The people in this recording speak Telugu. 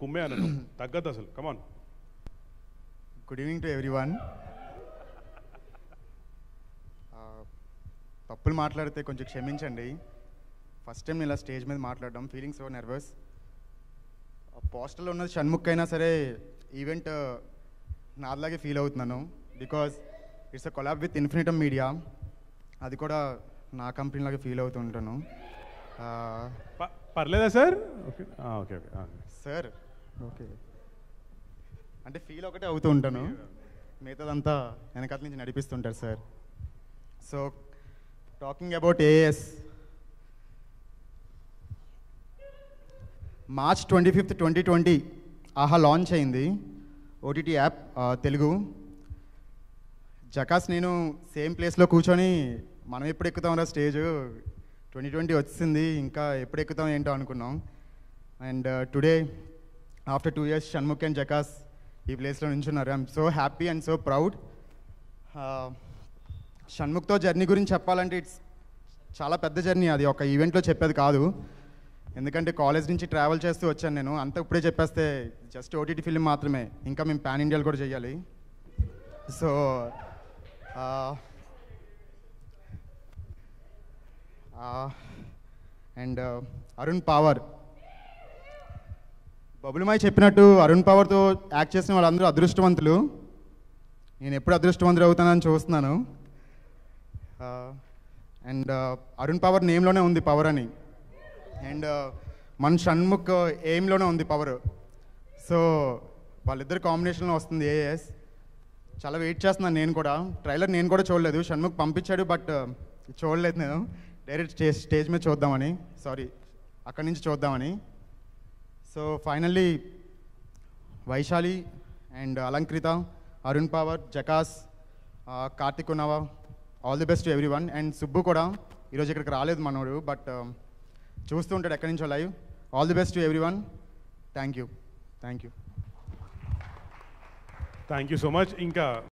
కుమ్మే అన్నాను తగ్గదు అసలు come on good evening to everyone తప్పులు మాట్లాడితే కొంచెం క్షమించండి ఫస్ట్ టైం ఇలా స్టేజ్ మీద మాట్లాడడం ఫీలింగ్ సో నర్వస్ పోస్టర్లో ఉన్నది షణ్ముఖ్ అయినా సరే ఈవెంట్ నాలాగే ఫీల్ అవుతున్నాను because it's a collab with Infinitum media అది కూడా నా కంపెనీ లాగా ఫీల్ అవుతుంటాను ప- పర్లేదా sir okay okay okay sir okay అంటే ఫీల్ ఒకటే అవుతూ ఉంటాను మిగతాదంతా వెనకాల నుంచి నడిపిస్తుంటారు sir so talking about as March twenty fifth twenty twenty Aha launch అయింది ఓటీటీ యాప్ ఆ, తెలుగు జకాస్ నేను సేమ్ ప్లేస్లో కూర్చొని మనం ఎప్పుడు ఎక్కుతాం రా స్టేజ్ ట్వంటీ ట్వంటీ వచ్చింది ఇంకా ఎప్పుడు ఎక్కుతాం ఏంటో అనుకున్నాం and today after two years Shanmukh and Jakas ఈ ప్లేస్లో నించున్నారు I'm so happy and so proud షణ్ముఖ్తో జర్నీ గురించి చెప్పాలంటే ఇట్స్ చాలా పెద్ద జర్నీ అది ఒక ఈవెంట్లో చెప్పేది కాదు ఎందుకంటే కాలేజ్ నుంచి ట్రావెల్ చేస్తూ వచ్చాను నేను అంతా ఇప్పుడే చెప్పేస్తే జస్ట్ ఓటీటీ ఫిల్మ్ మాత్రమే ఇంకా మేము పాన్ ఇండియాలో కూడా చేయాలి సో అండ్ అరుణ్ పవర్ బబులుమాయి చెప్పినట్టు అరుణ్ పవర్తో యాక్ట్ చేసిన వాళ్ళందరూ అదృష్టవంతులు నేను ఎప్పుడు అదృష్టవంతులు అవుతానని చూస్తున్నాను అండ్ అరుణ్ పవర్ నేమ్లోనే ఉంది పవర్ అని అండ్ మన షణ్ముఖ్ ఎయిమ్లోనే ఉంది పవర్ సో వాళ్ళిద్దరు కాంబినేషన్లో వస్తుంది ఏఎస్ చాలా వెయిట్ చేస్తున్నాను నేను కూడా ట్రైలర్ నేను కూడా చూడలేదు షణ్ముఖ్ పంపించాడు బట్ చూడలేదు నేను డైరెక్ట్ స్టేజ్ స్టేజ్ మీద చూద్దామని సారీ అక్కడి నుంచి చూద్దామని so finally Vaishali and Alankrita Arun Pawar Jakas Karthik ఉన్నవా all the best everyone and Subbu కూడా ఈరోజు ఇక్కడికి రాలేదు మనోడు బట్ చూస్తూ ఉంటాడు ఎక్కడి నుంచో live all the best everyone thank you thank you thank you so much ఇంకా